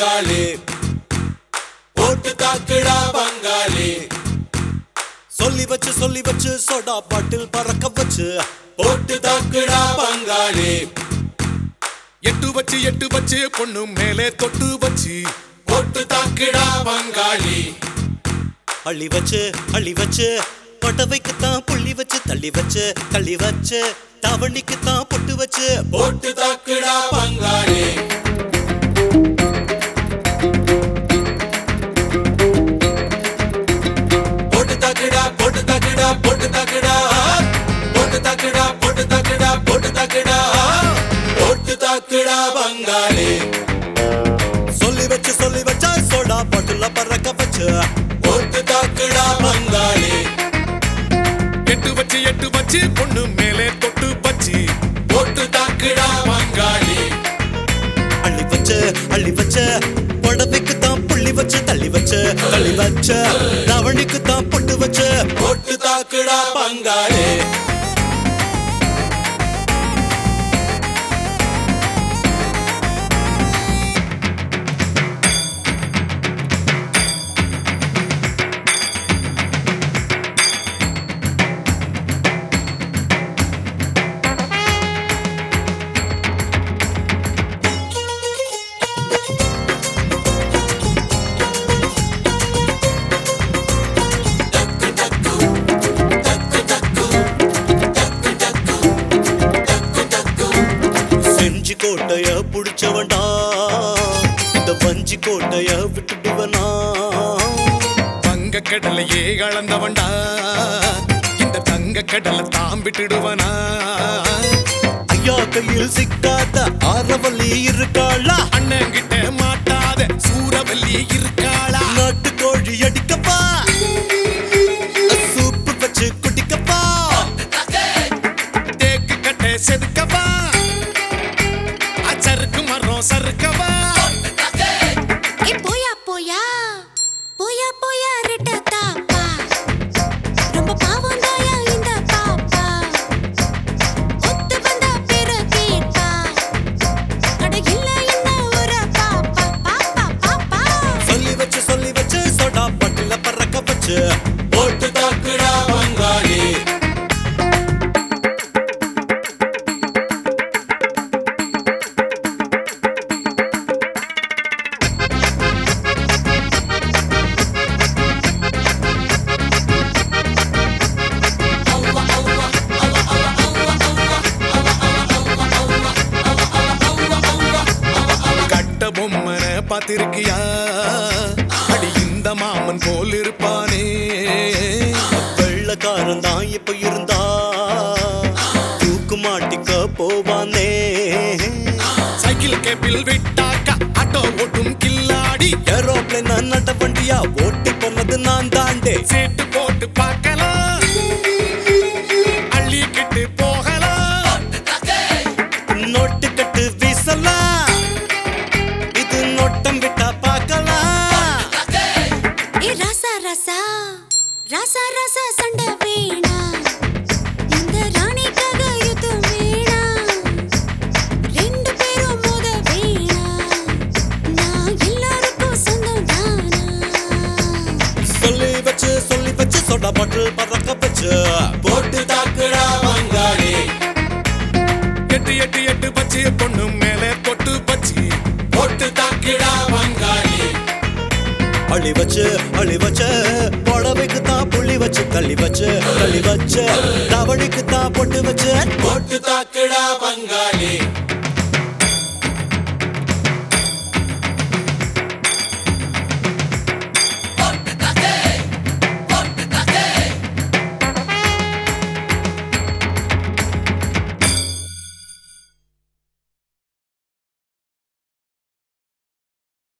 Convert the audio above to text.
பங்காளி போட்டு தாக்குடா பங்காளி சொல்லி வச்சு சொல்லி வச்சு சோடா பாட்டில் பறக்க வச்சு போட்டு தாக்குடா பங்காளி எட்டு வச்சு எட்டு வச்சு பொண்ணு மேலே தொட்டு வச்சு போட்டு தாக்குடா பங்காளி அள்ளி வச்சு அள்ளி வச்சு பட்டவைக்கு தான் புள்ளி வச்சு தள்ளி வச்சு தள்ளி வச்சு தாவணிக்கு தான் பொட்டு வச்சு போட்டு தாக்குடா பங்காளி போட்டு தாக்குடா போட்டு தாக்குடா போட்டு தாக்குடா போட்டு தாக்குடா போட்டு தாக்குடா போட்டு தாக்குடா போட்டு தாக்குடா பங்காளி சொல்லி வச்சு சொல்லி வச்சா சோடா பாட்டில் பறக்க வச்சு போட்டு தாக்குடா பங்காளி எட்டு வச்சு எட்டு வச்சு பொண்ணு மேலே தொட்டு வச்சு போட்டு தாக்குடா பங்காளி அள்ளி வச்சு அள்ளி வச்சு புடவைக்கு தான் புள்ளி வச்சு தள்ளி வச்சு தள்ளி வச்சு தாவணிக்கு தான் பொட்டு வச்சு போட்டு தாக்குடா பங்காளி செஞ்சி கோட்டைய புடிச்சவன்டா இந்த வஞ்சி கோட்டைய விட்டுடுவனா தங்க கடலையே கலந்தவன்டா இந்த தங்க கடலை தான் விட்டுடுவனா ஐயா கையில் சிக்காத ஆரவல்லி இருக்காளா அண்ணன் கிட்ட மாட்டாத சூரவல்லி இருக்காளா நாட்டுக்கோழி அடிக்கப்பா சூப்பு வச்சு குடிக்கப்பா தேக்கு கட்டை செதுக்கவா அச்சருக்கு மரம் சறுக்கவா ஏ போயா போயா போயா போயா ரெட்ட தாப்பா ரொம்ப பாவம் தாயா இந்த பாப்பா ஒத்து வந்த பிற கேட்டா அட இல்ல இந்த ஒரு பாப்பா பாப்பா பாப்பா சொல்லி வச்சு சொல்லி வச்சு சோடா பட்டில பறக்க வச்சு போட்டு தாக்குடா பங்காளி கட்ட பொம்மனை பார்த்திருக்கியா அடி இந்த மாமன் போல் இருப்பானே வெள்ளக்காரன் தான் இப்ப இருந்தா தூக்கு மாட்டிக்க போவானே சைக்கிள் கேப்பில் விட்டாக்கா ஆட்டோ ஓட்டும் கில்லாடி ஏரோப்ளேன் நட்ட வண்டியா ஓட்டி போனது நான் தாண்டே சீட்டு போட்டு பார்க்கலாம் அள்ளிக்கிட்டு போகலாம் நோட்டு கட்டு வீசலாம் இது நோட்டம் விட்டா பார்க்கலாம் ஏ ராசா ராசா ராசா ராசா சண்டை வேணா இந்த ராணிக்காக யுத்தம் வேணா ரெண்டு பேரும் மோத வேணா நான் எல்லாருக்கும் சொந்தம் தானா சொல்லி வச்சு சொல்லி வச்சு சோடா பாட்டில் பறக்க வச்சு போட்டு தாக்குடா பங்காளி எட்டு எட்டு எட்டு பச்சு பொண்ணு மேலே தொட்டு பச்சு போட்டு தாக்குடா பங்காளி அள்ளி வச்சு அள்ளி வச்சு புடவைக்கு தான் புள்ளி வச்சு தள்ளி வச்சு தள்ளி வச்சு தவணிக்கு தான் பொட்டு வச்சு போட்டு தாக்குடா பங்காளி